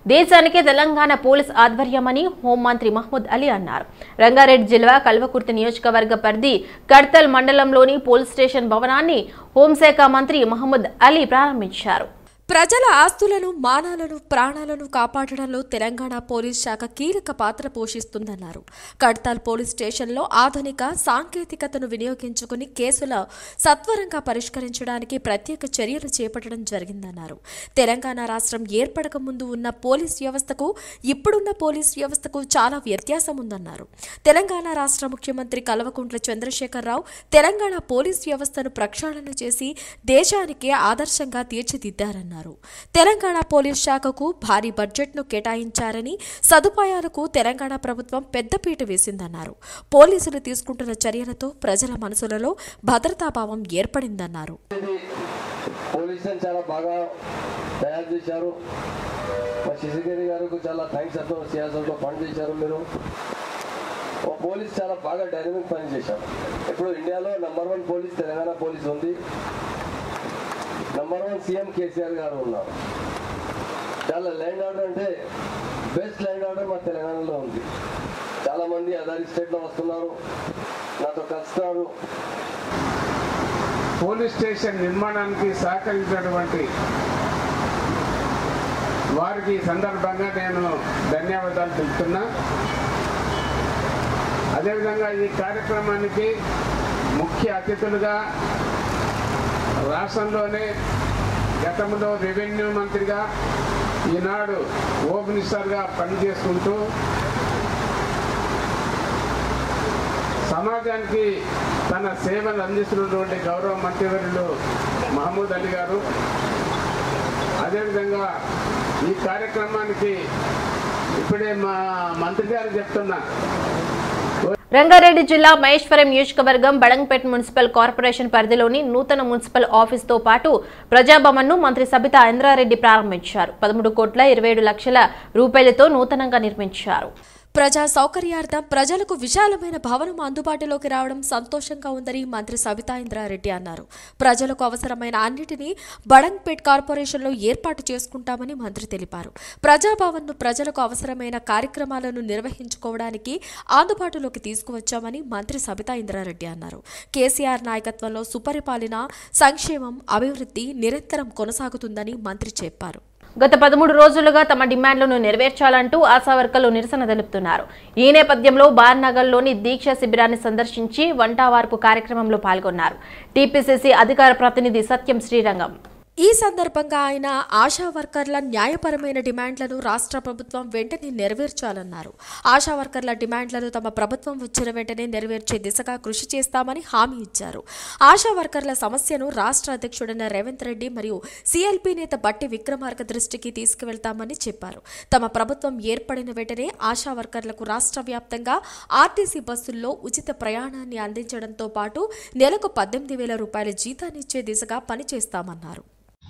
దేశానికే తెలంగాణ పోలీస్ ఆధ్వర్యమని హోంమంత్రి మహ్మూద్ అలీ అన్నారు రంగారెడ్డి జిల్లా కల్వకుర్తి నియోజకవర్గ పరిధి కడ్తల్ మండలంలోని పోలీస్ స్టేషన్ భవనాన్ని హోంశాఖ మంత్రి మహమ్మద్ అలీ ప్రారంభించారు ప్రజల ఆస్తులను మానాలను ప్రాణాలను కాపాడడంలో తెలంగాణ పోలీస్ శాఖ కీలక పాత్ర పోషిస్తుందన్నారు కడ్తాల్ పోలీస్ స్టేషన్లో ఆధునిక సాంకేతికతను వినియోగించుకుని కేసుల సత్వరంగా పరిష్కరించడానికి ప్రత్యేక చర్యలు చేపట్టడం జరిగిందన్నారు తెలంగాణ రాష్ట్రం ఏర్పడక ముందు ఉన్న పోలీస్ వ్యవస్థకు ఇప్పుడున్న పోలీస్ వ్యవస్థకు చాలా వ్యత్యాసం ఉందన్నారు తెలంగాణ రాష్ట్ర ముఖ్యమంత్రి కల్వకుంట్ల చంద్రశేఖరరావు తెలంగాణ పోలీస్ వ్యవస్థను ప్రక్షాళన చేసి దేశానికే ఆదర్శంగా తీర్చిదిద్దారన్నారు తెలంగాణ పోలీస్ శాఖకు భారీ బడ్జెట్ను కేటాయించారని సదుపాయాలకు తెలంగాణ ప్రభుత్వం పెద్దపీట వేసిందన్నారు పోలీసులు తీసుకుంటున్న చర్యలతో ప్రజల మనసులలో భద్రతాభావం ఏర్పడిందన్నారు ఇది పోలీసులను చాలా బాగా తయారు చేశారు మా శశిగిరి గారికి చాలా థ్యాంక్స్ అర్థం సియాసంతో పని చేశారు మీరు ఓ పోలీస్ చాలా బాగా డైనమిక్ పని చేశారు ఇప్పుడు ఇండియాలో number one police Telangana police ఉంది నంబర్ వన్ సీఎం కేసీఆర్ గారు ఉన్నారు చాలా ల్యాండ్ ఆర్డర్ అంటే బెస్ట్ ల్యాండ్ ఆర్డర్ మా తెలంగాణలో ఉంది చాలా మంది అదర్ స్టేట్లో వస్తున్నారు నాతో కలుస్తున్నారు పోలీస్ స్టేషన్ నిర్మాణానికి సహకరించినటువంటి వారికి ఈ సందర్భంగా నేను ధన్యవాదాలు తెలుపుతున్నా అదేవిధంగా ఈ కార్యక్రమానికి ముఖ్య అతిథులుగా రాష్ట్రంలోనే గతంలో రెవెన్యూ మంత్రిగా ఈనాడు హోమ్ మినిస్టర్గా పనిచేసుకుంటూ సమాజానికి తన సేవలు అందిస్తున్నటువంటి గౌరవ మంత్రివర్యులు మహమూద్ అలీ గారు అదేవిధంగా ఈ కార్యక్రమానికి ఇప్పుడే మా మంత్రి గారు చెప్తున్నా రంగారెడ్డి జిల్లా మహేశ్వరం నియోజకవర్గం బడంగ్పేట్ మున్సిపల్ కార్పొరేషన్ పరిధిలోని నూతన మున్సిపల్ ఆఫీస్తో పాటు ప్రజాభవన్ను మంత్రి సబితా ఇంద్రారెడ్డి ప్రారంభించారు పదమూడు కోట్ల ఇరవై ఏడు లక్షల రూపాయలతో నూతనంగా నిర్మించారు ప్రజా సౌకర్యార్థం ప్రజలకు విశాలమైన భవనం అందుబాటులోకి రావడం సంతోషంగా ఉందని మంత్రి సబితా ఇంద్రారెడ్డి అన్నారు ప్రజలకు అవసరమైన అన్నిటినీ బడంగ్పేట్ కార్పొరేషన్లో ఏర్పాటు చేసుకుంటామని మంత్రి తెలిపారు ప్రజాభవన్ను ప్రజలకు అవసరమైన కార్యక్రమాలను నిర్వహించుకోవడానికి అందుబాటులోకి తీసుకువచ్చామని మంత్రి సబితా ఇంద్రారెడ్డి అన్నారు కేసీఆర్ నాయకత్వంలో సుపరిపాలన సంక్షేమం అభివృద్ధి నిరంతరం కొనసాగుతుందని మంత్రి చెప్పారు గత పదమూడు రోజులుగా తమ డిమాండ్లను నెరవేర్చాలంటూ ఆశా వర్కర్లు నిరసన తెలుపుతున్నారు ఈ నేపథ్యంలో బార్నగర్లోని దీక్ష శిబిరాన్ని సందర్శించి వంటావార్పు కార్యక్రమంలో పాల్గొన్నారు టీపీసీసీ అధికార ప్రతినిధి సత్యం శ్రీరంగం ఈ సందర్భంగా ఆయన ఆశా వర్కర్ల న్యాయపరమైన డిమాండ్లను రాష్ట్ర ప్రభుత్వం వెంటనే నెరవేర్చాలన్నారు ఆశా వర్కర్ల డిమాండ్లను తమ ప్రభుత్వం వచ్చిన వెంటనే నెరవేర్చే దిశగా కృషి చేస్తామని హామీ ఇచ్చారు ఆశా వర్కర్ల సమస్యను రాష్ట్ర అధ్యక్షుడైన రేవంత్ రెడ్డి మరియు సీఎల్పీ నేత బట్టి విక్రమార్క దృష్టికి తీసుకువెళ్తామని చెప్పారు తమ ప్రభుత్వం ఏర్పడిన వెంటనే ఆశా వర్కర్లకు రాష్ట్ర వ్యాప్తంగా ఆర్టీసీ బస్సుల్లో ఉచిత ప్రయాణాన్ని అందించడంతో పాటు నెలకు పద్దెనిమిది వేల రూపాయల జీతాన్నిచ్చే దిశగా పనిచేస్తామన్నారు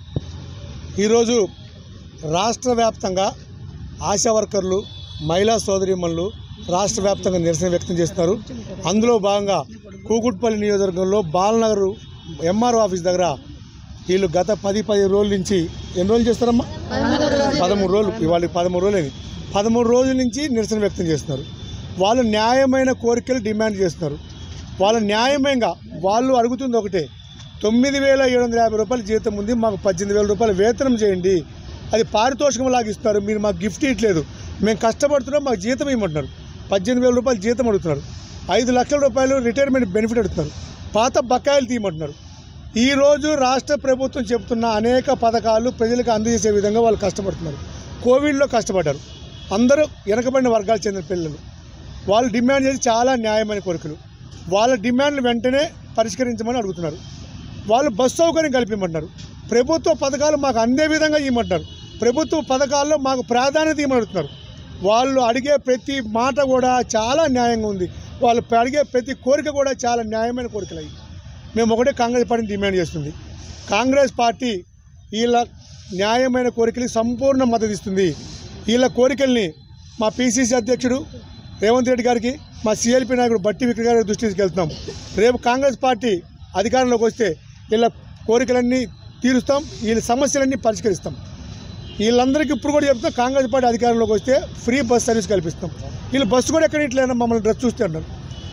ఈరోజు రాష్ట్ర వ్యాప్తంగా ఆశా వర్కర్లు మహిళా సోదరిమణులు రాష్ట్ర వ్యాప్తంగా నిరసన వ్యక్తం చేస్తున్నారు అందులో భాగంగా కూకుట్పల్లి నియోజకవర్గంలో బాలనగర్ ఎంఆర్ఓ ఆఫీస్ దగ్గర వీళ్ళు గత పది పది రోజుల నుంచి ఎన్ని రోజులు చేస్తారమ్మా పదమూడు రోజులు ఇవాళ పదమూడు రోజులు అయింది పదమూడు రోజుల నుంచి నిరసన వ్యక్తం చేస్తున్నారు వాళ్ళు న్యాయమైన కోరికలు డిమాండ్ చేస్తున్నారు వాళ్ళ న్యాయమైనగా వాళ్ళు అడుగుతుంది ఒకటే తొమ్మిది వేల ఏడు వందల యాభై రూపాయల జీతం ఉంది మాకు పద్దెనిమిది వేల రూపాయలు వేతనం చేయండి అది పారితోషికం లాగా ఇస్తారు మీరు మాకు గిఫ్ట్ ఇట్లేదు మేము కష్టపడుతున్నాం మాకు జీతం ఇవ్వమంటున్నారు పద్దెనిమిది వేల రూపాయలు జీతం అడుగుతున్నారు ఐదు లక్షల రూపాయలు రిటైర్మెంట్ బెనిఫిట్ అడుగుతున్నారు పాత బకాయిలు తీయమంటున్నారు ఈరోజు రాష్ట్ర ప్రభుత్వం చెబుతున్న అనేక పథకాలు ప్రజలకు అందజేసే విధంగా వాళ్ళు కష్టపడుతున్నారు కోవిడ్లో కష్టపడ్డారు అందరూ వెనకబడిన వర్గాలు చెందిన పిల్లలు వాళ్ళు డిమాండ్ చేసి చాలా న్యాయమైన కోరికలు వాళ్ళ డిమాండ్లు వెంటనే పరిష్కరించమని అడుగుతున్నారు వాళ్ళు బస్సు సౌకర్యం కల్పించమంటున్నారు ప్రభుత్వ పథకాలు మాకు అందే విధంగా ఇవ్వమంటారు ప్రభుత్వ పథకాల్లో మాకు ప్రాధాన్యత ఇవ్వమని అడుగుతున్నారు వాళ్ళు అడిగే ప్రతి మాట కూడా చాలా న్యాయంగా ఉంది వాళ్ళు అడిగే ప్రతి కోరిక కూడా చాలా న్యాయమైన కోరికలు అయ్యి మేము ఒకటే కాంగ్రెస్ పార్టీని డిమాండ్ చేస్తుంది కాంగ్రెస్ పార్టీ వీళ్ళ న్యాయమైన కోరికలకి సంపూర్ణ మద్దతు ఇస్తుంది వీళ్ళ కోరికల్ని మా పిసిసి అధ్యక్షుడు రేవంత్ రెడ్డి గారికి మా సిఎల్పి నాయకుడు బట్టి విక్రమ్ గారి దృష్టికి తీసుకెళ్తున్నాం రేపు కాంగ్రెస్ పార్టీ అధికారంలోకి వస్తే వీళ్ళ కోరికలన్నీ తీరుస్తాం వీళ్ళ సమస్యలన్నీ పరిష్కరిస్తాం వీళ్ళందరికీ ఇప్పుడు కూడా చెప్తాం కాంగ్రెస్ పార్టీ అధికారంలోకి వస్తే ఫ్రీ బస్ సర్వీస్ కల్పిస్తాం వీళ్ళు బస్సు కూడా ఎక్కడ ఇట్లైనా మమ్మల్ని డ్రెస్ చూస్తే అన్నారు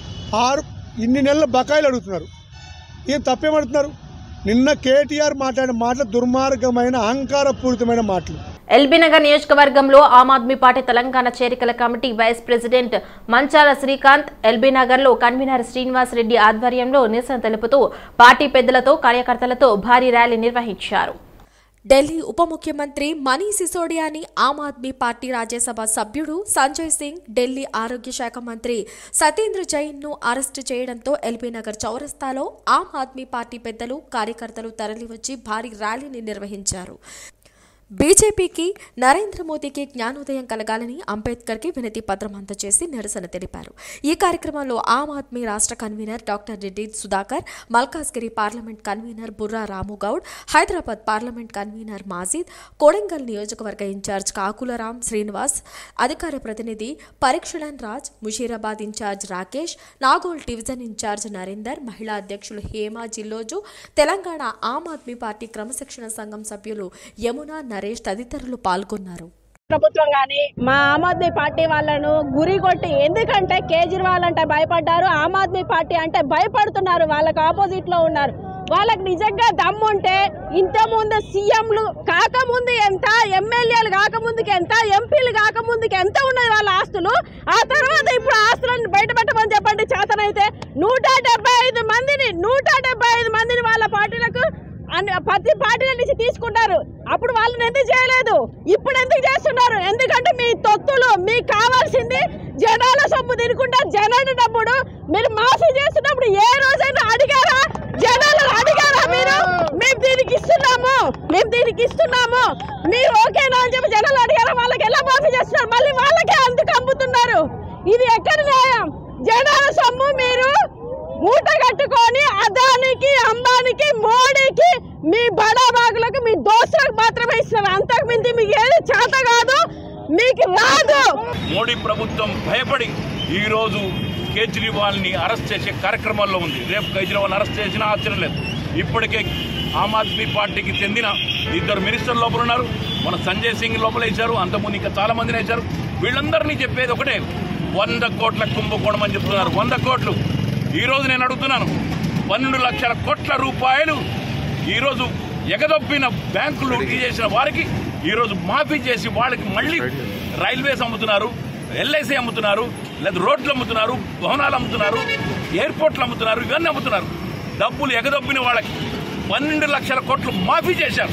ఆరు ఇన్ని నెలల బకాయిలు అడుగుతున్నారు ఏం తప్పేమడుతున్నారు నిన్న కేటీఆర్ మాట్లాడిన మాటలు దుర్మార్గమైన అహంకారపూరితమైన మాటలు ఎల్బీ నగర్ నియోజకవర్గంలో ఆమ్ ఆద్మీ పార్టీ తెలంగాణ చేరికల committee vice president Manchala Srikanth LB Nagar లో కన్వీనర్ శ్రీనివాస్ రెడ్డి ఆధ్వర్యంలో నిరసన తెలుపుతూ పార్టీ పెద్దలతో కార్యకర్తలతో భారీ ర్యాలీ నిర్వహించారు ఢిల్లీ ఉప ముఖ్యమంత్రి మనీష్ సిసోడియాని ఆమ్ ఆద్మీ పార్టీ రాజ్యసభ సభ్యుడు సంజయ్ సింగ్ ఢిల్లీ ఆరోగ్య శాఖ మంత్రి సతీంద్ర జైన్ ను అరెస్టు చేయడంతో ఎల్బీ నగర్ చౌరస్తాలో ఆమ్ ఆద్మీ పార్టీ పెద్దలు కార్యకర్తలు తరలివచ్చి భారీ ర్యాలీని నిర్వహించారు బీజేపీకి నరేంద్ర మోదీకి జ్ఞానోదయం కలగాలని అంబేద్కర్కి వినతి పత్రం అందజేసి నిరసన తెలిపారు ఈ కార్యక్రమంలో ఆమ్ ఆద్మీ రాష్ట్ర convenor doctor Reddy Sudhakar Malkajgiri parliament convenor Burra Ramugoud Hyderabad parliament convenor Majeed Kodangal నియోజకవర్గ ఇన్ఛార్జ్ కాకులరాం శ్రీనివాస్ అధికార ప్రతినిధి పరీక్షణన్ Raj Musheerabad incharge Rakesh Nagole division incharge Narender మహిళా అధ్యక్షులు హేమా జిల్లోజు తెలంగాణ ఆమ్ ఆద్మీ పార్టీ క్రమశిక్షణ సంఘం సభ్యులు యమున నరేష్ తదితరులు పాల్గొన్నారు ప్రభుత్వం కానీ మా ఆమ్ ఆద్మీ పార్టీ వాళ్ళను గురి కొట్టి ఎందుకంటే కేజ్రీవాల్ అంటే భయపడ్డారు ఆమ్ ఆద్మీ పార్టీ అంటే భయపడుతున్నారు వాళ్ళకి ఆపోజిట్ లో ఉన్నారు వాళ్ళకి నిజంగా దమ్ముంటే ఇంత ముందు సీఎంలు కాకముందు ఎంత ఎమ్మెల్యేలు కాకముందుకి ఎంత ఎంపీలు కాకముందుకి ఎంత ఉన్నది వాళ్ళ ఆస్తులు ఆ తర్వాత ఇప్పుడు ఆస్తులను బయట పెట్టమని చెప్పండి చేతనైతే నూట డెబ్బై ఐదు మందిని నూట డెబ్బై ఐదు మందిని వాళ్ళ పార్టీలకు అన్ని ప్రతి పార్టీల నుంచి తీసుకుంటారు అప్పుడు వాళ్ళని ఎందుకు చేయలేదు ఇప్పుడు ఎందుకు చేస్తున్నారు ఎందుకంటే మీ తొత్తులు మీకు కావాల్సింది జనాల సొమ్ము తినుకుంటా జనాల డబ్బుడు మీరు మాఫీ చేస్తున్నప్పుడు ఏ రోజైనా అడిగారా జనాలు అడిగారా మీరు మేము దీనికి ఇస్తున్నాము మేము దీనికి ఇస్తున్నాము మీరు ఓకేనా అని చెప్పి జనాలు అడిగారా వాళ్ళకి ఎలా మాఫీ చేస్తున్నారు మళ్ళీ వాళ్ళకే అందుకు అమ్ముతున్నారు ఇది ఎక్కడ న్యాయం జనాల సొమ్ము మీరు మూట కట్టుకొని అదానికి అంబానికి మోడీకి మీ బడాబాగులకు మీ దోస్తులకు మాత్రమే ఇస్తారు అంతకు మించి మీకు ఏది చేత కాదు మీకు రాదు మోడీ ప్రభుత్వం భయపడి ఈరోజు కేజ్రీవాల్ని అరెస్ట్ చేసే కార్యక్రమాల్లో ఉంది రేపు కేజ్రీవాల్ అరెస్ట్ చేసినా ఆశ్చర్యం లేదు ఇప్పటికే ఆమ్ ఆద్మీ పార్టీకి చెందిన ఇద్దరు మినిస్టర్ లోపల ఉన్నారు మన సంజయ్ సింగ్ లోపల వేశారు అంతకుముందు ఇంకా చాలా మందిని వేశారు వీళ్ళందరినీ చెప్పేది ఒకటే వంద కోట్ల కుంభకోణం అని చెప్తున్నారు వంద కోట్లు ఈరోజు నేను అడుగుతున్నాను పన్నెండు లక్షల కోట్ల రూపాయలు ఈరోజు ఎగదొప్పిన బ్యాంకులు చేసిన వారికి ఈరోజు మాఫీ చేసి వాళ్ళకి మళ్ళీ రైల్వేస్ అమ్ముతున్నారు ఎల్ఐసి అమ్ముతున్నారు లేదా రోడ్లు అమ్ముతున్నారు భవనాలు అమ్ముతున్నారు ఎయిర్పోర్ట్లు అమ్ముతున్నారు ఇవన్నీ అమ్ముతున్నారు డబ్బులు ఎగదొప్పిన వాళ్ళకి పన్నెండు లక్షల కోట్లు మాఫీ చేశారు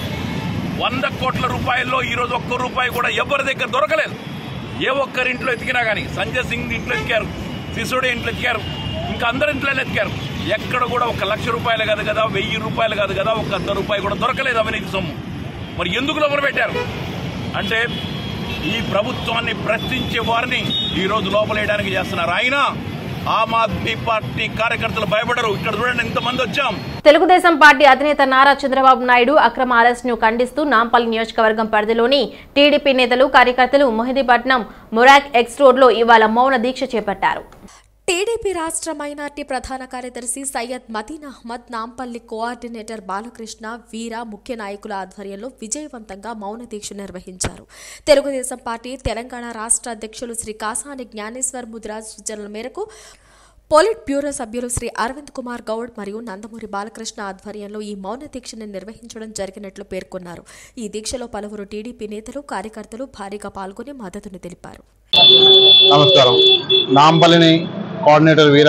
వంద కోట్ల రూపాయల్లో ఈరోజు ఒక్క రూపాయి కూడా ఎవరి దగ్గర దొరకలేదు ఏ ఒక్కరి ఇంట్లో ఎతికినా కానీ సంజయ్ సింగ్ ఇంట్లో ఎతికారు సిసోడి ఇంట్లో ఎతికారు ఇంకా అందరి ఇంట్లో ఎతికారు ఎక్కడ కూడా ఒక లక్ష రూపాయలు కాదు కదా వెయ్యి రూపాయలు కాదు కదా ఒక అర్ధ రూపాయి కూడా దొరకలేదు అవినీతి సొమ్ము మరి ఎందుకు లోపల పెట్టారు అంటే ఈ ప్రభుత్వాన్ని ప్రశ్నించే వారిని ఈ రోజు లోపలేయడానికి చేస్తున్నారు అయినా ఆమ్ ఆద్మీ పార్టీ కార్యకర్తలు భయపడరు ఇక్కడ చూడండి ఎంతమంది వచ్చాం తెలుగుదేశం పార్టీ అధినేత నారా చంద్రబాబు నాయుడు అక్రమ అరెస్ట్ ను ఖండిస్తూ నాంపల్లి నియోజకవర్గం పరిధిలోని టీడీపీ నేతలు కార్యకర్తలు మొహిదీపట్నం మురాక్ ఎక్స్ రోడ్లో ఇవాళ మౌన దీక్ష చేపట్టారు టీడీపీ రాష్ట్ర మైనార్టీ ప్రధాన కార్యదర్శి సయ్యద్ మదీన్ అహ్మద్ నాంపల్లి కోఆర్డినేటర్ బాలకృష్ణ వీర ముఖ్య నాయకుల ఆధ్వర్యంలో విజయవంతంగా మౌన దీక్ష నిర్వహించారు తెలుగుదేశం పార్టీ తెలంగాణ రాష్ట్ర అధ్యక్షులు శ్రీ కాసాని జ్ఞానేశ్వర్ ముదిరాజ్ సూచనల మేరకు పోలిట్ బ్యూరో సభ్యులు శ్రీ అరవింద్ కుమార్ గౌడ్ మరియు నందమూరి బాలకృష్ణ ఆధ్వర్యంలో ఈ మౌన దీక్షను నిర్వహించడం జరిగినట్లు పేర్కొన్నారు ఈ దీక్షలో పలువురు టీడీపీ నేతలు కార్యకర్తలు భారీగా పాల్గొని మద్దతును తెలిపారు నమస్కారం నాంపల్లిని కోఆర్డినేటర్ వీర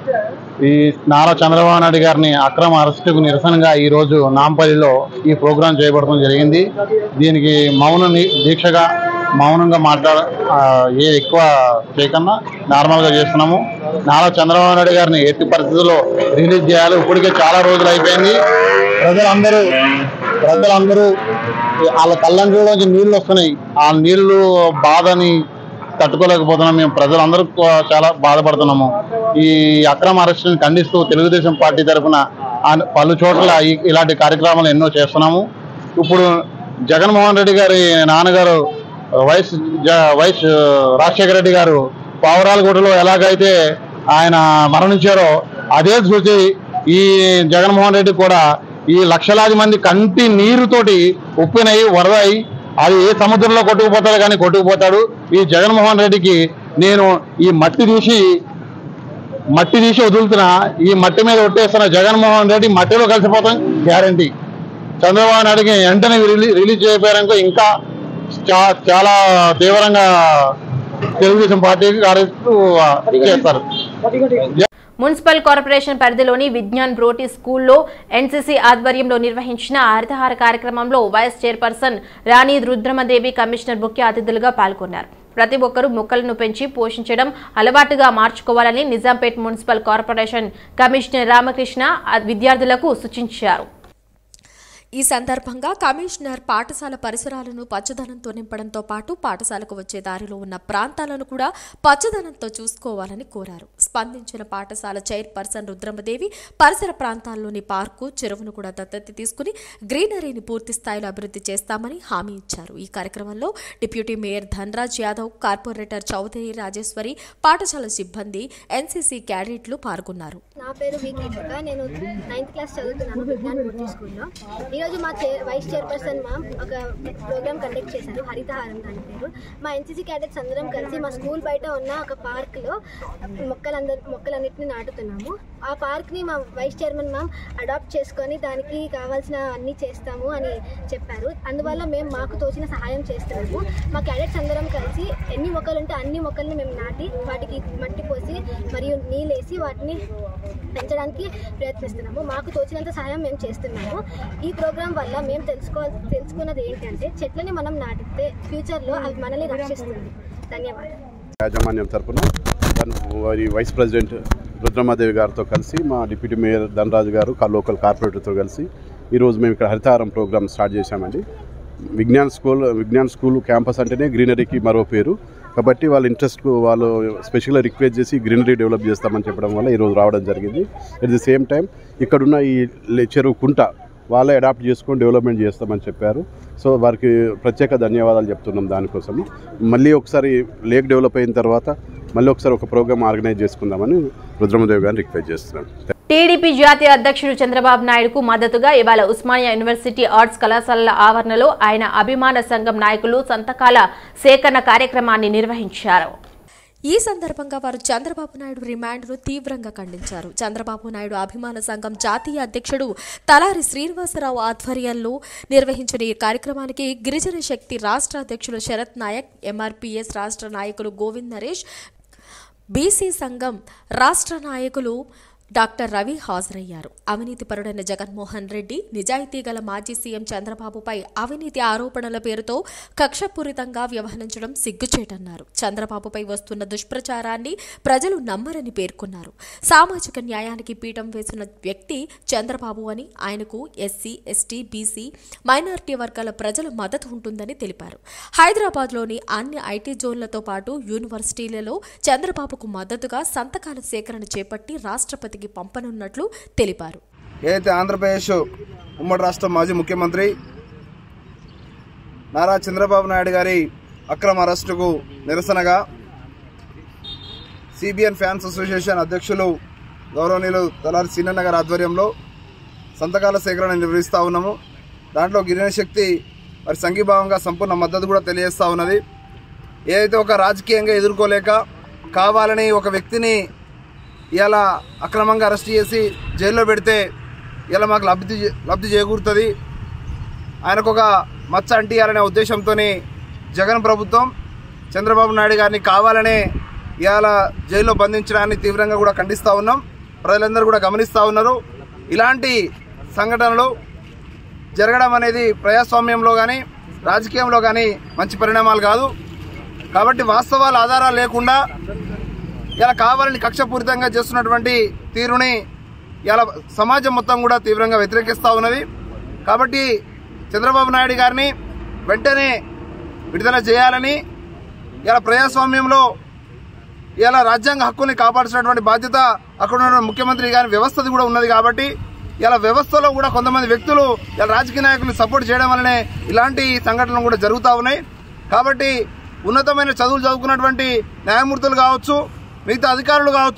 ఈ నారా చంద్రబాబు నాయుడు గారిని అక్రమ అరెస్టుకు నిరసనగా ఈరోజు నాంపల్లిలో ఈ ప్రోగ్రాం చేయబడటం జరిగింది దీనికి మౌన ని- దీక్షగా మౌనంగా మాట్లాడ ఆ, ఏ ఎక్కువ చేయకన్నా నార్మల్గా చేస్తున్నాము నారా చంద్రబాబు నాయుడు గారిని ఎట్టి పరిస్థితుల్లో రిలీజ్ చేయాలి ఇప్పటికే చాలా రోజులు అయిపోయింది ప్రజలందరూ ప్రజలందరూ వాళ్ళ కళ్ళంటిలోంచి నీళ్లు వస్తున్నాయి ఆ నీళ్లు బాధని తట్టుకోలేకపోతున్నాం మేము ప్రజలందరూ కూ- చాలా బాధపడుతున్నాము ఈ అక్రమ అరెస్టుని ఖండిస్తూ తెలుగుదేశం పార్టీ తరఫున ఆ- పలు చోట్ల ఈ- ఇలాంటి కార్యక్రమాలు ఎన్నో చేస్తున్నాము ఇప్పుడు జగన్మోహన్ రెడ్డి గారి నాన్నగారు వైఎస్ జ- వైఎస్ రాజశేఖర రెడ్డి గారు పావురాలగూడలో ఎలాగైతే ఆయన మరణించారో అదే చూసి ఈ జగన్మోహన్ రెడ్డి కూడా ఈ లక్షలాది మంది కంటి నీరుతోటి ఉప్పినై వరదై అది ఏ సముద్రంలో కొట్టుకుపోతాడు కానీ కొట్టుకుపోతాడు ఈ జగన్మోహన్ రెడ్డికి నేను ఈ మట్టి తీసి మట్టి తీసి వదులుతున్నా ఈ మట్టి మీద ఒట్టేస్తున్న జగన్మోహన్ రెడ్డి మట్టిలో కలిసిపోతాం గ్యారంటీ చంద్రబాబు నాయుడికి వెంటనే రిలీజ్ రిలీజ్ చేయకపోయారనుకో ఇంకా చా- చాలా తీవ్రంగా తెలుగుదేశం పార్టీకి కార్యక్రమాలు చేస్తారు మున్సిపల్ కార్పొరేషన్ పరిధిలోని విజ్ఞాన్ బ్రోటి స్కూల్లో ఎన్సీసీ ఆధ్వర్యంలో నిర్వహించిన హరితహార కార్యక్రమంలో vice chairperson Rani Rudramadevi commissioner ముఖ్య అతిథులుగా పాల్గొన్నారు ప్రతి ఒక్కరూ మొక్కలను పెంచి పోషించడం అలవాటుగా మార్చుకోవాలని Nizampet municipal corporation commissioner Ramakrishna ఆ విద్యార్థులకు సూచించారు ఈ సందర్భంగా కమిషనర్ పాఠశాల పరిసరాలను పచ్చదనంతో నింపడంతో పాటు పాఠశాలకు వచ్చే దారిలో ఉన్న ప్రాంతాలను కూడా పచ్చదనంతో చూసుకోవాలని కోరారు స్పందించిన పాఠశాల చైర్పర్సన్ రుద్రమదేవి పరిసర ప్రాంతాల్లోని పార్కు చెరువును కూడా దత్తత తీసుకుని గ్రీనరీని పూర్తి స్థాయిలో అభివృద్ధి చేస్తామని హామీ ఇచ్చారు ఈ కార్యక్రమంలో deputy mayor Dhanraj Yadav corporator Chowdary Rajeshwari పాఠశాల సిబ్బంది ఎన్సీసీ క్యాడెట్లు పాల్గొన్నారు నా పేరు వి కీర్తిక నేను నైన్త్ క్లాస్ చదువుతున్నాను విజ్ఞాన్ బోర్డు స్కూల్లో ఈరోజు మా చైర్ వైస్ చైర్పర్సన్ మ్యామ్ ఒక ప్రోగ్రామ్ కండక్ట్ చేశారు హరితహారం దాని పేరు మా ఎన్సీసీ క్యాడెట్స్ అందరం కలిసి మా స్కూల్ బయట ఉన్న ఒక పార్క్లో మొక్కలందరి మొక్కలన్నింటినీ నాటుతున్నాము ఆ పార్క్ని మా వైస్ చైర్మన్ మ్యామ్ అడాప్ట్ చేసుకొని దానికి కావాల్సిన అన్నీ చేస్తాము అని చెప్పారు అందువల్ల మేము మాకు తోచిన సహాయం చేస్తున్నాము మా క్యాడెట్స్ అందరం కలిసి ఎన్ని మొక్కలు ఉంటే అన్ని మొక్కల్ని మేము నాటి వాటికి మట్టి పోసి మరియు నీళ్ళేసి వాటిని పెంచడానికి ప్రయత్నిస్తున్నాము మాకు తోచినంత సహాయం మేము చేస్తున్నాము ఈ ప్రోగ్రాం వల్ల మేము తెలుసుకో తెలుసుకున్నది ఏంటంటే చెట్లని మనం నాటితే ఫ్యూచర్లో అవి మనల్ని రక్షిస్తుంది ధన్యవాదాలు యాజమాన్యం తరపున తను వారి వైస్ ప్రెసిడెంట్ రుద్రమాదేవి గారితో కలిసి మా డిప్యూటీ మేయర్ ధనరాజు గారు కా లోకల్ కార్పొరేటర్తో కలిసి ఈరోజు మేము ఇక్కడ హరితహారం ప్రోగ్రామ్ స్టార్ట్ చేశామండి Vignan school Vignan school campus అంటేనే గ్రీనరీకి మరో పేరు కాబట్టి వాళ్ళ ఇంట్రెస్ట్ వాళ్ళు స్పెషల్గా రిక్వెస్ట్ చేసి గ్రీనరీ డెవలప్ చేస్తామని చెప్పడం వల్ల ఈరోజు రావడం జరిగింది ఎట్ ది సేమ్ టైం ఇక్కడున్న ఈ లే- చెరువు కుంట వాళ్ళే అడాప్ట్ చేసుకొని డెవలప్మెంట్ చేస్తామని చెప్పారు సో వారికి ప్రత్యేక ధన్యవాదాలు చెప్తున్నాం దానికోసం మళ్ళీ ఒకసారి లేక్ డెవలప్ అయిన తర్వాత మళ్ళీ ఒకసారి ఒక ప్రోగ్రామ్ ఆర్గనైజ్ చేసుకుందామని రుద్రమదేవి గారిని రిక్వెస్ట్ చేస్తున్నాను టీడీపీ జాతీయ అధ్యక్షుడు చంద్రబాబు నాయుడుకు మద్దతుగా ఇవాళ ఉస్మానియా యూనివర్సిటీ ఆర్ట్స్ కళాశాలల ఆవరణలో ఆయన అభిమాన సంఘం నాయకులు సంతకాల సేకరణ కార్యక్రమాన్ని నిర్వహించారు ఈ సందర్భంగా వారు చంద్రబాబు నాయుడు రిమాండ్ను తీవ్రంగా ఖండించారు చంద్రబాబు నాయుడు అభిమాన సంఘం జాతీయ అధ్యక్షుడు తలారి శ్రీనివాసరావు ఆధ్వర్యంలో నిర్వహించిన ఈ కార్యక్రమానికి గిరిజన శక్తి రాష్ట్ర అధ్యక్షులు శరత్ నాయక్ ఎంఆర్పీఎస్ రాష్ట్ర నాయకులు గోవింద్ నరేష్ బీసీ సంఘం రాష్ట్ర నాయకులు డాక్టర్ రవి హాజరయ్యారు అవినీతిపరుడైన జగన్మోహన్ రెడ్డి నిజాయితీ గల మాజీ సీఎం చంద్రబాబుపై అవినీతి ఆరోపణల పేరుతో కక్షపూరితంగా వ్యవహరించడం సిగ్గుచేటన్నారు చంద్రబాబుపై వస్తున్న దుష్ప్రచారాన్ని ప్రజలు నమ్మరని పేర్కొన్నారు సామాజిక న్యాయానికి పీఠం వేసిన వ్యక్తి చంద్రబాబు అని ఆయనకు ఎస్సీ ఎస్టీ బీసీ మైనారిటీ వర్గాల ప్రజల మద్దతు ఉంటుందని తెలిపారు హైదరాబాద్లోని అన్ని ఐటీ జోన్లతో పాటు యూనివర్సిటీలలో చంద్రబాబుకు మద్దతుగా సంతకాల సేకరణ చేపట్టి రాష్ట్రపతికి పంపనున్నట్లు తెలిపారు ఏదైతే ఆంధ్రప్రదేశ్ ఉమ్మడి రాష్ట్ర మాజీ ముఖ్యమంత్రి నారా చంద్రబాబు నాయుడు గారి అక్రమ అరెస్టుకు నిరసనగా సిబిఎన్ ఫ్యాన్స్ అసోసియేషన్ అధ్యక్షులు గౌరవనీయులు తలారి సీనన్న గారి ఆధ్వర్యంలో సంతకాల సేకరణ నిర్వహిస్తూ ఉన్నాము దాంట్లో గిరిజన శక్తి మరి సంఘీభావంగా సంపూర్ణ మద్దతు కూడా తెలియజేస్తూ ఉన్నది ఏదైతే ఒక రాజకీయంగా ఎదుర్కోలేక కావాలని ఒక వ్యక్తిని ఇలా అక్రమంగా అరెస్ట్ చేసి జైల్లో పెడితే ఇలా మాకు లబ్ధి లబ్ధి చేకూరుతుంది ఆయనకు ఒక మచ్చ అంటియాలనే ఉద్దేశంతో జగన్ ప్రభుత్వం చంద్రబాబు నాయుడు గారిని కావాలనే ఇవాళ జైల్లో బంధించడాన్ని తీవ్రంగా కూడా ఖండిస్తూ ఉన్నాం ప్రజలందరూ కూడా గమనిస్తూ ఉన్నారు ఇలాంటి సంఘటనలు జరగడం అనేది ప్రజాస్వామ్యంలో కానీ రాజకీయంలో కానీ మంచి పరిణామాలు కాదు కాబట్టి వాస్తవాల ఆధారాలు లేకుండా ఇలా కావాలని కక్షపూరితంగా చేస్తున్నటువంటి తీరుని ఇలా సమాజం మొత్తం కూడా తీవ్రంగా వ్యతిరేకిస్తూ ఉన్నది కాబట్టి చంద్రబాబు నాయుడు గారిని వెంటనే విడుదల చేయాలని ఇలా ప్రజాస్వామ్యంలో ఇలా రాజ్యాంగ హక్కుల్ని కాపాడాల్సినటువంటి బాధ్యత అక్కడ ఉన్న ముఖ్యమంత్రి గారి వ్యవస్థది కూడా ఉన్నది కాబట్టి ఇలా వ్యవస్థలో కూడా కొంతమంది వ్యక్తులు ఇలా రాజకీయ నాయకుల్ని సపోర్ట్ చేయడం వల్లనే ఇలాంటి సంఘటనలు కూడా జరుగుతూ ఉన్నాయి కాబట్టి ఉన్నతమైన చదువులు చదువుకున్నటువంటి న్యాయమూర్తులు కావచ్చు మిగతా అధికారులు కావచ్చు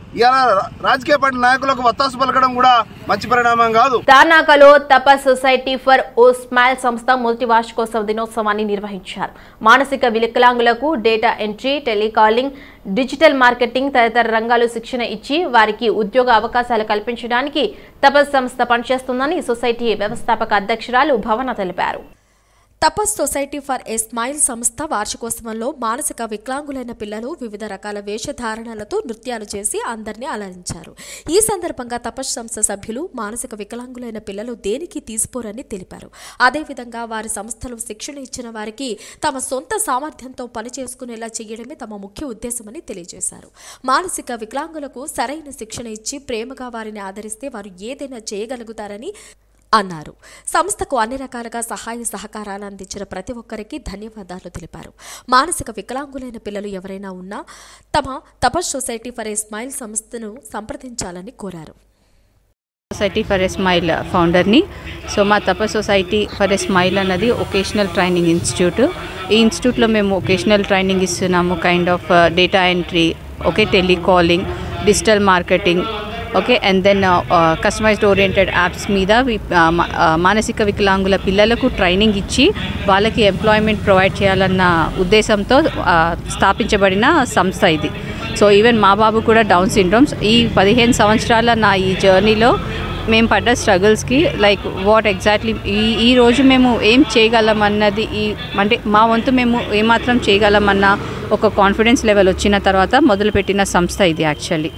ఇవాళ రాజకీయ పార్టీ నాయకులకు వత్తాసు పలకడం కూడా మంచి పరిణామం కాదు తానాకలో Tapas society for a smile సంస్థ మొదటి వార్షికోత్సవ దినోత్సవాన్ని నిర్వహించారు మానసిక వికలాంగులకు data entry telecalling digital marketing తదితర రంగాలు శిక్షణ ఇచ్చి వారికి ఉద్యోగ అవకాశాలు కల్పించడానికి తపస్ సంస్థ పనిచేస్తుందని సొసైటీ వ్యవస్థాపక అధ్యక్షురాలు భవన తెలిపారు Tapas society for a smile సంస్థ వార్షికోత్సవంలో మానసిక వికలాంగులైన పిల్లలు వివిధ రకాల వేషధారణలతో నృత్యాలు చేసి అందరినీ అలరించారు ఈ సందర్భంగా తపస్ సంస్థ సభ్యులు మానసిక వికలాంగులైన పిల్లలు దేనికి తీసిపోరని తెలిపారు అదేవిధంగా వారి సంస్థలో శిక్షణ ఇచ్చిన వారికి తమ సొంత సామర్థ్యంతో పనిచేసుకునేలా చేయడమే తమ ముఖ్య ఉద్దేశమని తెలియజేశారు మానసిక వికలాంగులకు సరైన శిక్షణ ఇచ్చి ప్రేమగా వారిని ఆదరిస్తే వారు ఏదైనా చేయగలుగుతారని అన్నారు సంస్థకు అన్ని రకాలుగా సహాయ సహకారాలు అందించిన ప్రతి ఒక్కరికి ధన్యవాదాలు తెలిపారు మానసిక వికలాంగులైన పిల్లలు ఎవరైనా ఉన్నా తమ Tapas society for a smile సంస్థను సంప్రదించాలని కోరారు సొసైటీ ఫర్ ఎ స్మైల్ ఫౌండర్ని సో మా Tapa society for a smile అన్నది ఒకేషనల్ ట్రైనింగ్ ఇన్స్టిట్యూట్ ఈ ఇన్స్టిట్యూట్లో మేము ఒకేషనల్ ట్రైనింగ్ ఇస్తున్నాము kind of data entry okay telecalling digital marketing okay and then customised oriented apps మీద వి- ఆ, మా- ఆ, మానసిక వికలాంగుల పిల్లలకు ట్రైనింగ్ ఇచ్చి వాళ్ళకి ఎంప్లాయ్మెంట్ ప్రొవైడ్ చేయాలన్న ఉద్దేశంతో ఆ, స్థాపించబడిన సంస్థ ఇది సో ఈవెన్ మా బాబు కూడా డౌన్ సిండ్రోమ్స్ ఈ పదిహేను సంవత్సరాల నా ఈ జర్నీలో మేము పడ్డ స్ట్రగుల్స్కి లైక్ వాట్ ఎగ్జాక్ట్లీ ఈ ఈ రోజు మేము ఏం చేయగలం అన్నది ఈ అంటే మా వంతు మేము ఏమాత్రం చేయగలమన్న ఒక కాన్ఫిడెన్స్ లెవెల్ వచ్చిన తర్వాత మొదలుపెట్టిన సంస్థ ఇది యాక్చువల్లీ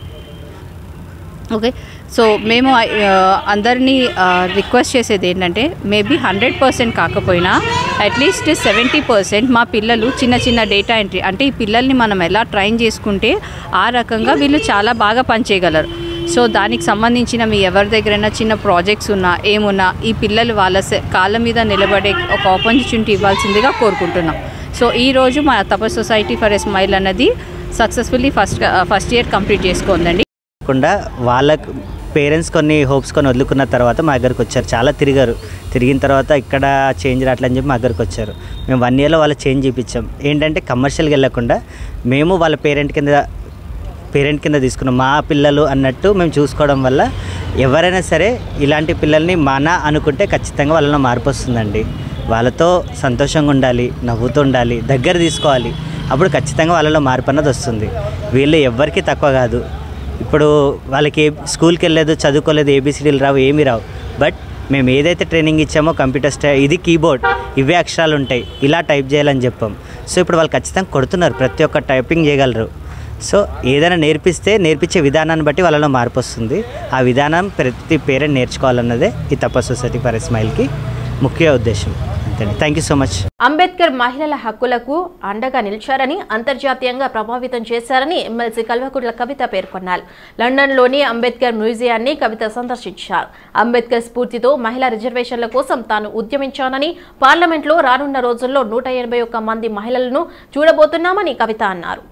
ఓకే సో మేము ఆ, అందరినీ రిక్వెస్ట్ చేసేది ఏంటంటే మేబీ హండ్రెడ్ పర్సెంట్ కాకపోయినా అట్లీస్ట్ సెవెంటీ పర్సెంట్ మా పిల్లలు చిన్న చిన్న డేటా ఎంట్రీ అంటే ఈ పిల్లల్ని మనం ఎలా ట్రైన్ చేసుకుంటే ఆ రకంగా వీళ్ళు చాలా బాగా పనిచేయగలరు సో దానికి సంబంధించిన మీ ఎవరి దగ్గరైనా చిన్న ప్రాజెక్ట్స్ ఉన్నా ఏమున్నా ఈ పిల్లలు వాళ్ళ సె- కాళ్ళ మీద నిలబడే ఒక ఆపర్చునిటీ ఇవ్వాల్సిందిగా కోరుకుంటున్నాం సో ఈరోజు మా Tapa society for a smile అన్నది successfully first first year complete చేసుకోందండి కాకుండా వాళ్ళకు పేరెంట్స్ కొన్ని హోప్స్ కొన్ని వదులుకున్న తర్వాత మా దగ్గరకు వచ్చారు చాలా తిరిగారు తిరిగిన తర్వాత ఇక్కడ చేంజ్ రావట్లని చెప్పి మా దగ్గరకు వచ్చారు మేము వన్ ఇయర్లో వాళ్ళ చేంజ్ చేయించాం ఏంటంటే కమర్షియల్కి వెళ్ళకుండా మేము వాళ్ళ పేరెంట్ కింద పేరెంట్ కింద తీసుకున్నాం మా పిల్లలు అన్నట్టు మేము చూసుకోవడం వల్ల ఎవరైనా సరే ఇలాంటి పిల్లల్ని మన అనుకుంటే ఖచ్చితంగా వాళ్ళలో మార్పు వస్తుందండి వాళ్ళతో సంతోషంగా ఉండాలి నవ్వుతూ ఉండాలి దగ్గర తీసుకోవాలి అప్పుడు ఖచ్చితంగా వాళ్ళలో మార్పు అన్నది వస్తుంది వీళ్ళు ఎవ్వరికీ తక్కువ కాదు ఇప్పుడు వాళ్ళకి ఏ- స్కూల్కి వెళ్ళలేదు చదువుకోలేదు ఏబిసిడీలు రావు ఏమీ రావు బట్ మేము ఏదైతే ట్రైనింగ్ ఇచ్చామో కంప్యూటర్ స్టా ఇది కీబోర్డ్ ఇవే అక్షరాలు ఉంటాయి ఇలా టైప్ చేయాలని చెప్పాం సో ఇప్పుడు వాళ్ళు ఖచ్చితంగా కొడుతున్నారు ప్రతి ఒక్క టైపింగ్ చేయగలరు సో ఏదైనా నేర్పిస్తే నేర్పించే విధానాన్ని బట్టి వాళ్ళలో మార్పు వస్తుంది ఆ విధానం ప్రతి పేరెంట్ నేర్చుకోవాలన్నదే ఈ తప సొసైటీ ఫర్ స్మైల్కి ముఖ్య ఉద్దేశం అంతే thank you so much Ambedkar మహిళల హక్కులకు అండగా నిలిచారని అంతర్జాతీయంగా ప్రభావితం చేశారని ఎమ్మెల్సీ కల్వకుట్ల కవిత పేర్కొన్నారు లండన్లోని అంబేద్కర్ మ్యూజియాన్ని కవిత సందర్శించారు అంబేద్కర్ స్ఫూర్తితో మహిళా రిజర్వేషన్ల కోసం తాను ఉద్యమించానని పార్లమెంట్లో రానున్న రోజుల్లో నూట ఎనభై ఒక్క మంది మహిళలను చూడబోతున్నామని కవిత అన్నారు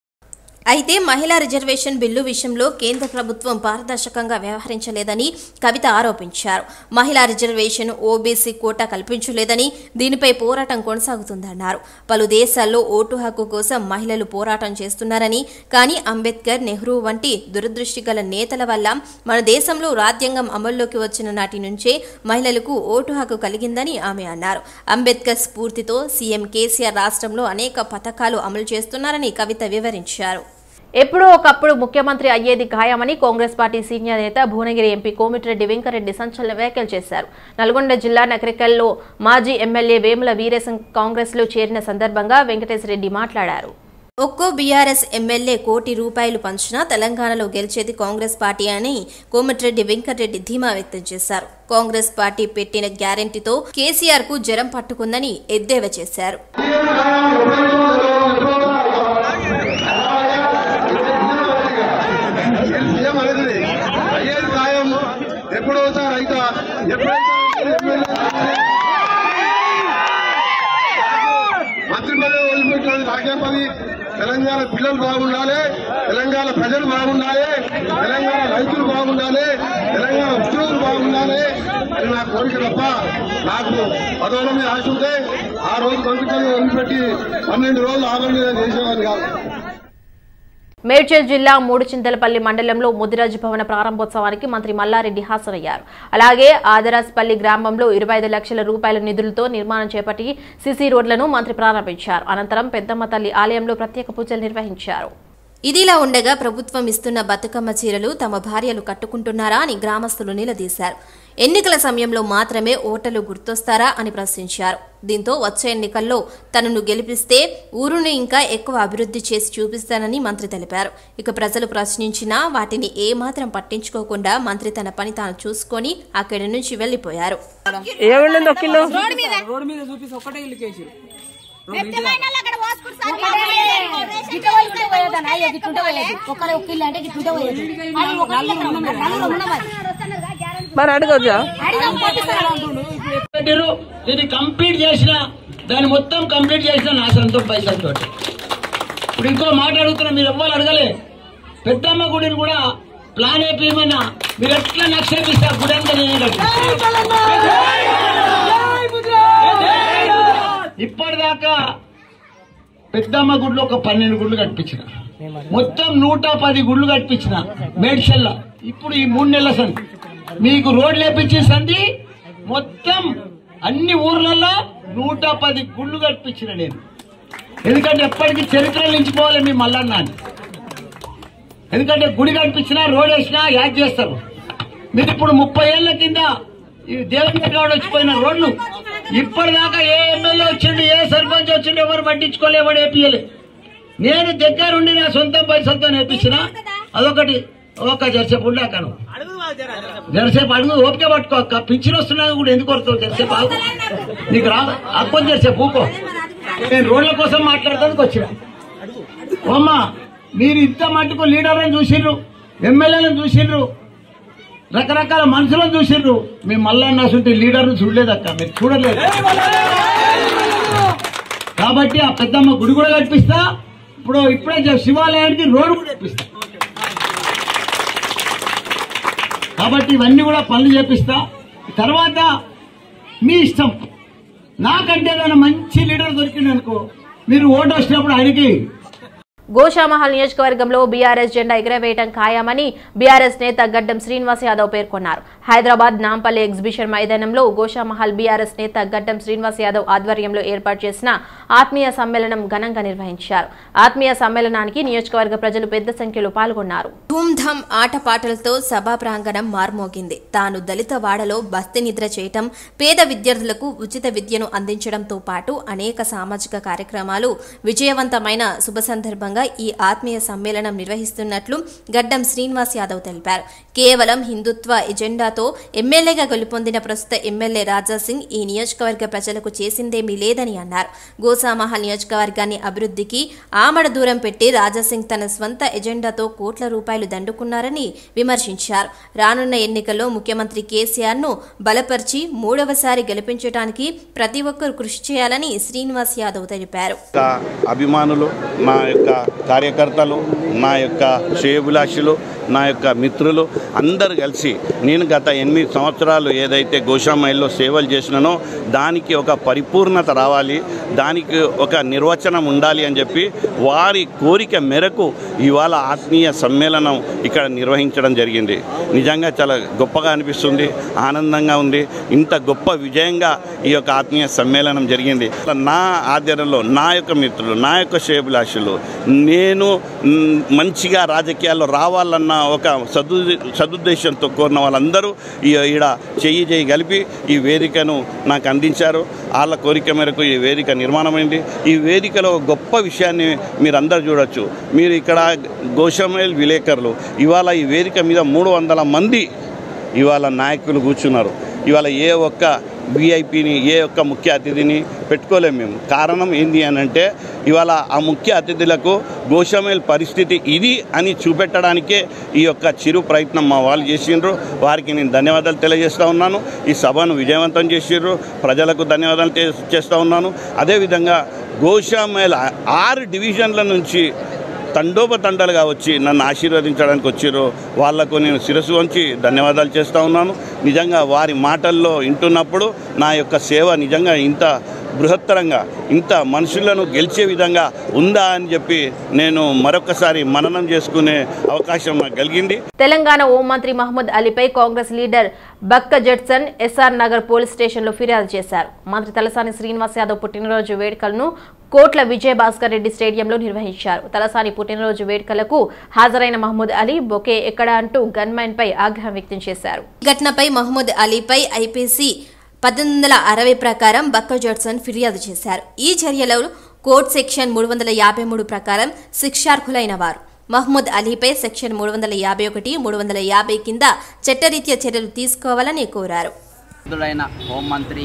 అయితే మహిళా రిజర్వేషన్ బిల్లు విషయంలో కేంద్ర ప్రభుత్వం పారదర్శకంగా వ్యవహరించలేదని కవిత ఆరోపించారు మహిళా రిజర్వేషన్ ఓబీసీ కోటా కల్పించలేదని దీనిపై పోరాటం కొనసాగుతుందన్నారు పలు దేశాల్లో ఓటు హక్కు కోసం మహిళలు పోరాటం చేస్తున్నారని కానీ అంబేద్కర్ నెహ్రూ వంటి దురదృష్టి గల నేతల వల్ల మన దేశంలో రాజ్యాంగం అమల్లోకి వచ్చిన నాటి నుంచే మహిళలకు ఓటు హక్కు కలిగిందని ఆమె అన్నారు అంబేద్కర్ స్ఫూర్తితో సీఎం కేసీఆర్ రాష్ట్రంలో అనేక పథకాలు అమలు చేస్తున్నారని కవిత వివరించారు ఎప్పుడో ఒకప్పుడు ముఖ్యమంత్రి అయ్యేది ఖాయమని కాంగ్రెస్ పార్టీ సీనియర్ నేత భువనగిరి ఎంపీ కోమిటిరెడ్డి వెంకరెడ్డి సంచలన వ్యాఖ్యలు చేశారు నల్గొండ జిల్లా నకరికల్లో మాజీ ఎమ్మెల్యే వేముల వీరేశం కాంగ్రెస్ లో చేరిన సందర్భంగా వెంకటేశ్వరరెడ్డి మాట్లాడారు ఒక్కో బీఆర్ఎస్ ఎమ్మెల్యే కోటి రూపాయలు పంచినా తెలంగాణలో గెలిచేది కాంగ్రెస్ పార్టీ అని కోమటిరెడ్డి వెంకటరెడ్డి ధీమా వ్యక్తం చేశారు కాంగ్రెస్ పార్టీ పెట్టిన గ్యారంటీతో కేసీఆర్ కు జ్వరం పట్టుకుందని ఎద్దేవా చేశారు సీఎం అనేది అయ్యేది ఖాయం ఎప్పుడు అవుతారు అయితే మంత్రి పదవి వదిలిపెట్టినది నాకే పది తెలంగాణ పిల్లలు బాగుండాలి తెలంగాణ ప్రజలు బాగుండాలి తెలంగాణ రైతులు బాగుండాలి తెలంగాణ ఉద్యోగులు బాగుండాలి అని నా కోరిక తప్ప నాకు పదవుల మీద ఆశ ఉంటే ఆ రోజు మంత్రి పదవి వదిలిపెట్టి పన్నెండు రోజులు ఆగం మీద చేసేవాడిని కాదు మేడ్చల్ జిల్లా మూడుచింతలపల్లి మండలంలో ముదిరాజు భవన ప్రారంభోత్సవానికి మంత్రి మల్లారెడ్డి హాజరయ్యారు అలాగే ఆదరాస్పల్లి గ్రామంలో ఇరవై ఐదు లక్షల రూపాయల నిధులతో నిర్మాణం చేపట్టి సిసి రోడ్లను మంత్రి ప్రారంభించారు అనంతరం పెద్దమ్మ తల్లి ఆలయంలో ప్రత్యేక పూజలు నిర్వహించారు ఇదిలా ఉండగా ప్రభుత్వం ఇస్తున్న బతుకమ్మ చీరలు తమ భార్యలు కట్టుకుంటున్నారా అని గ్రామస్తులు నిలదీశారు ఎన్నికల సమయంలో మాత్రమే ఓటర్లు గుర్తొస్తారా అని ప్రశ్నించారు దీంతో వచ్చే ఎన్నికల్లో తనను గెలిపిస్తే ఊరును ఇంకా ఎక్కువ అభివృద్ధి చేసి చూపిస్తానని మంత్రి తెలిపారు ఇక ప్రజలు ప్రశ్నించినా వాటిని ఏమాత్రం పట్టించుకోకుండా మంత్రి తన పని తాను చూసుకొని అక్కడి నుంచి వెళ్లిపోయారు రోడ్ మీద చూపిస్తే ఒక్కటే ఇల్లు కేసు మరి అడగొచ్చా పెట్టారు దీన్ని కంప్లీట్ చేసిన దాన్ని మొత్తం కంప్లీట్ చేసిన నాశనంతో పైసలతో ఇప్పుడు ఇంకో మాట అడుగుతున్నా మీరు ఎవ్వరు అడగలే పెద్దమ్మ గుడిని కూడా ప్లాన్ అయిపోయిమన్నా మీరు ఎట్లా నక్షేపిస్తే ఆ గుడి అంతా నేనే కట్టిస్తా. ఇప్పటిదాకా పెద్దమ్మ గుడిలో ఒక పన్నెండు గుళ్ళు కట్టించిన మొత్తం నూట పది గుళ్ళు కట్టించిన మేడ్చల్ల ఇప్పుడు ఈ మూడు నెలల సంది మీకు రోడ్లు వేపించే సంది మొత్తం అన్ని ఊర్లలో నూట పది గుళ్ళు కట్టించిన నేను ఎందుకంటే ఎప్పటికీ చరిత్రలు నిలిచిపోవాలి మీ మల్లన్నాన్ని ఎందుకంటే గుడి కనిపించినా రోడ్ వేసినా యాడ్ చేస్తారు మీరు ఇప్పుడు ముప్పై ఏళ్ల కింద ఈ దేవేంద్ర గౌడ్ వచ్చిపోయిన రోడ్లు ఇప్పటిదాకా ఏ ఎమ్మెల్యే వచ్చిండు ఏ సర్పంచ్ వచ్చిండు ఎవరు పట్టించుకోలే ఎవరు ఏపీయలే నేను దగ్గరుండి నా సొంత పైసలతో నేర్పించిన అదొకటి ఒక జరసేపు ఉండాకను జరసేపు అడుగు ఓపిక పట్టుకో అక్క పింఛన్ వస్తున్నా కూడా ఎందుకు వస్తావు జరసేపు ఆగు నీకు రా అప్పని జరసేపు ఊకో నేను రోడ్ల కోసం మాట్లాడటానికి వచ్చిన అమ్మా మీరు ఇంత మట్టుకు లీడర్లను చూసిండ్రు ఎమ్మెల్యేలను చూసిండ్రు రకరకాల మనుషులను చూసిండ్రు మీ మల్లన్న అసలు లీడర్ను చూడలేదక్క మీరు చూడలేదు కాబట్టి ఆ పెద్దమ్మ గుడి కూడా కట్టిస్తా ఇప్పుడు ఇప్పుడే చెప్ శివాలయానికి రోడ్డు కూడా కట్టిస్తా కాబట్టి ఇవన్నీ కూడా పనులు చేపిస్తా తర్వాత మీ ఇష్టం నాకంటే ఏదైనా మంచి లీడర్ దొరికింది అనుకో మీరు ఓటు వచ్చినప్పుడు ఆయనకి గోషామహల్ నియోజకవర్గంలో బీఆర్ఎస్ జెండా ఎగురవేయడం ఖాయమని బీఆర్ఎస్ నేత గడ్డం శ్రీనివాస్ యాదవ్ పేర్కొన్నారు హైదరాబాద్ నాంపల్లి ఎగ్జిబిషన్ మైదానంలో గోషామహల్ బీఆర్ఎస్ నేత గడ్డం శ్రీనివాస్ యాదవ్ ఆధ్వర్యంలో ఏర్పాటు చేసిన ఆత్మీయ సమ్మేళనం ఘనంగా నిర్వహించారు ఆత్మీయ సమ్మేళనానికి నియోజకవర్గ ప్రజలు పెద్ద సంఖ్యలో పాల్గొన్నారు ధూమ్ధామ్ ఆటపాటలతో సభా ప్రాంగణం మార్మోగింది తాను దళిత వాడలో బస్తి నిద్ర చేయటం పేద విద్యార్థులకు ఉచిత విద్యను అందించడంతో పాటు అనేక సామాజిక కార్యక్రమాలు విజయవంతమైన శుభ సందర్భంగా ఈ ఆత్మీయ సమ్మేళనం నిర్వహిస్తున్నట్లు గడ్డం శ్రీనివాస్ యాదవ్ తెలిపారు కేవలం హిందుత్వ ఎజెండాతో ఎమ్మెల్యేగా గెలుపొందిన ప్రస్తుత ఎమ్మెల్యే రాజా సింగ్ ఈ నియోజకవర్గ ప్రజలకు చేసిందేమీ లేదని అన్నారు గోసామహల్ నియోజకవర్గాన్ని అభివృద్ధికి ఆమడ దూరం పెట్టి రాజాసింగ్ తన స్వంత ఎజెండాతో కోట్ల రూపాయలు దండుకున్నారని విమర్శించారు రానున్న ఎన్నికల్లో ముఖ్యమంత్రి కేసీఆర్ ను బలపరిచి మూడవసారి గెలిపించడానికి ప్రతి ఒక్కరూ కృషి చేయాలని శ్రీనివాస్ యాదవ్ తెలిపారు యొక్క అభిమానులు నా యొక్క కార్యకర్తలు నా యొక్క శ్రేయభిలాషులు నా యొక్క మిత్రులు అందరు కలిసి నేను గత ఎనిమిది సంవత్సరాలు ఏదైతే గోషామైల్లో సేవలు చేసినానో దానికి ఒక పరిపూర్ణత రావాలి దానికి ఒక నిర్వచనం ఉండాలి అని చెప్పి వారి కోరిక మేరకు ఇవాళ ఆత్మీయ సమ్మేళనం ఇక్కడ నిర్వహించడం జరిగింది నిజంగా చాలా గొప్పగా అనిపిస్తుంది ఆనందంగా ఉంది ఇంత గొప్ప విజయంగా ఈ యొక్క ఆత్మీయ సమ్మేళనం జరిగింది నా ఆధ్వర్యంలో నా యొక్క మిత్రులు నా యొక్క శ్రేయభిలాషులు నేను మ్, మంచిగా రాజకీయాల్లో రావాలన్న ఒక సదు సదుద్దేశంతో కోరిన వాళ్ళందరూ ఈ ఈడ చెయ్యి చెయ్యి కలిపి ఈ వేదికను నాకు అందించారు వాళ్ళ కోరిక మేరకు ఈ వేదిక నిర్మాణమైంది ఈ వేదికలో గొప్ప విషయాన్ని మీరు అందరు చూడొచ్చు మీరు ఇక్కడ గోషమైల్ విలేకరులు ఇవాళ ఈ వేదిక మీద మూడు వందల మంది ఇవాళ నాయకులు కూర్చున్నారు ఇవాళ ఏ ఒక్క విఐపిని ఏ ఒక్క ముఖ్య అతిథిని పెట్టుకోలేము మేము కారణం ఏంది అని అంటే ఇవాళ ఆ ముఖ్య అతిథులకు గోషమేల్ పరిస్థితి ఇది అని చూపెట్టడానికే ఈ యొక్క చిరు ప్రయత్నం మా వాళ్ళు చేసిండ్రు వారికి నేను ధన్యవాదాలు తెలియజేస్తూ ఉన్నాను ఈ సభను విజయవంతం చేసిండ్రు ప్రజలకు ధన్యవాదాలు తె- చేస్తూ ఉన్నాను అదేవిధంగా గోషామేల్ ఆరు డివిజన్ల నుంచి తండోపతండాలుగా వచ్చి నన్ను ఆశీర్వదించడానికి వచ్చారో వాళ్లకు నేను శిరస్సు వంచి ధన్యవాదాలు చేస్తూ ఉన్నాను నిజంగా వారి మాటల్లో వింటున్నప్పుడు నా యొక్క సేవ నిజంగా ఇంత బృహత్తరంగా ఇంత మనుషులను గెలిచే విధంగా ఉందా అని చెప్పి నేను మరొకసారి మననం చేసుకునే అవకాశం నాకు కలిగింది తెలంగాణ హోంమంత్రి మహమ్మద్ అలీపై కాంగ్రెస్ లీడర్ బక్క జడ్సన్ ఎస్ఆర్ నగర్ పోలీస్ స్టేషన్లో ఫిర్యాదు చేశారు మంత్రి తలసాని శ్రీనివాస్ యాదవ్ పుట్టినరోజు వేడుకలను కోట్ల విజయభాస్కర్ రెడ్డి స్టేడియంలో నిర్వహించారు తలసాని పుట్టినరోజు వేడుకలకు హాజరైన మహమ్మద్ అలీ బొకే ఎక్కడ అంటూ గన్మైన్ పై ఆగ్రహం వ్యక్తం చేశారు ఈ ఘటనపై మహమ్మద్ అలీపై ఐపీసీ పద్దెనిమిది వందల అరవై ప్రకారం బక్క జాడ్సన్ ఫిర్యాదు చేశారు ఈ చర్యలో కోడ్ సెక్షన్ మూడు వందల యాభై మూడు ప్రకారం శిక్షార్హులైన వారు మహమ్మద్ అలీపై సెక్షన్ మూడు వందల యాభై ఒకటి మూడు వందల యాభై కింద చట్టరీత్యా చర్యలు తీసుకోవాలని కోరారు సమర్థుడైన హోంమంత్రి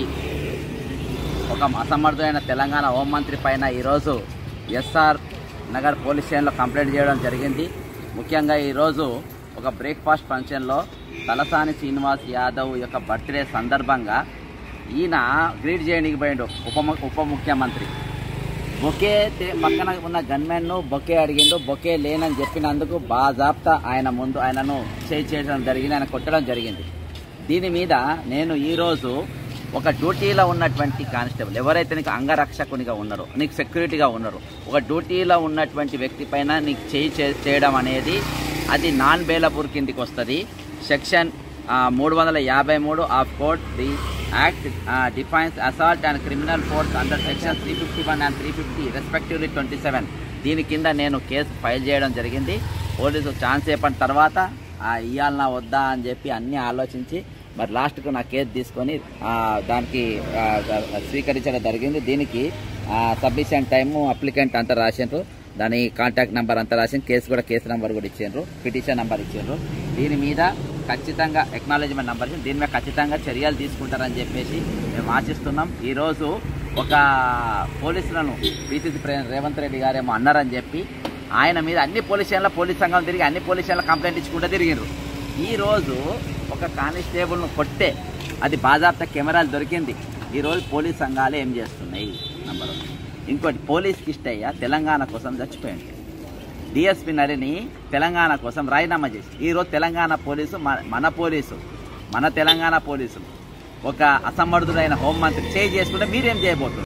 ఒక అసమర్థుడైన తెలంగాణ హోంమంత్రి పైన ఈరోజు ఎస్ఆర్ నగర్ పోలీస్ స్టేషన్లో కంప్లైంట్ చేయడం జరిగింది ముఖ్యంగా ఈరోజు ఒక బ్రేక్ఫాస్ట్ ఫంక్షన్లో తలసాని శ్రీనివాస్ యాదవ్ యొక్క బర్త్డే సందర్భంగా ఈయన గ్రీట్ చేయడానికి పోయిండు ఉప ఉప ముఖ్యమంత్రి బొకే తే- పక్కన ఉన్న గన్మెన్ను బొకే అడిగిండు బొకే లేనని చెప్పినందుకు బాజాప్తా ఆయన ముందు ఆయనను చేయి చేయడం జరిగింది ఆయన కొట్టడం జరిగింది దీని మీద నేను ఈరోజు ఒక డ్యూటీలో ఉన్నటువంటి కానిస్టేబుల్ ఎవరైతే నీకు అంగరక్షకునిగా ఉన్నారో నీకు సెక్యూరిటీగా ఉన్నారో ఒక డ్యూటీలో ఉన్నటువంటి వ్యక్తి పైన నీకు చేయి చే- చేయడం అనేది అది నాన్ బేలపూర్ కిందికి వస్తుంది సెక్షన్ మూడు వందల యాభై మూడు of code the act defines assault and criminal force under section three fifty one and three fifty respectively twenty seven దీని కింద నేను కేసు ఫైల్ చేయడం జరిగింది పోలీసు ఛాన్స్ చెప్పిన తర్వాత ఆ, ఇయ్యాలనా వద్దా అని చెప్పి అన్నీ ఆలోచించి మరి లాస్ట్కు నా కేసు తీసుకొని ఆ, దానికి ఆ, స్వీకరించడం జరిగింది దీనికి సబ్మిషన్ టైము అప్లికెంట్ అంతా రాసిండ్రు దాని కాంటాక్ట్ నెంబర్ అంతా రాసి కేసు కూడా కేసు నెంబర్ కూడా ఇచ్చిండ్రు పిటిషన్ నెంబర్ ఇచ్చిండ్రు దీని మీద ఖచ్చితంగా ఎక్నాలజ్మెంట్ నెంబర్ ఇచ్చిండ్రు. దీని మీద ఖచ్చితంగా చర్యలు తీసుకుంటారని చెప్పేసి మేము ఆశిస్తున్నాం ఈరోజు ఒక పోలీసులను బీసీసీ ప్రెసిడెంట్ రేవంత్ రెడ్డి గారేమో అన్నారని చెప్పి ఆయన మీద అన్ని పోలీస్ స్టేషన్ల పోలీస్ సంఘం తిరిగి అన్ని పోలీస్ స్టేషన్ల కంప్లైంట్ ఇచ్చుకుంటూ తిరిగిండ్రు ఈ రోజు ఒక కానిస్టేబుల్ను కొట్టే అది బాజాప్తా కెమెరాలు దొరికింది ఈ రోజు పోలీస్ సంఘాలు ఏం చేస్తున్నాయి నంబర్ వన్ ఇంకోటి పోలీస్ కిష్టయ్య తెలంగాణ కోసం చచ్చిపోయింది డిఎస్పి నరిని తెలంగాణ కోసం రాజీనామా చేసి ఈరోజు తెలంగాణ పోలీసు మన- మన పోలీసు మన తెలంగాణ పోలీసులు ఒక అసమర్థుడైన హోంమంత్రి చేయి చేసుకుంటే మీరేం చేయబోతున్నారు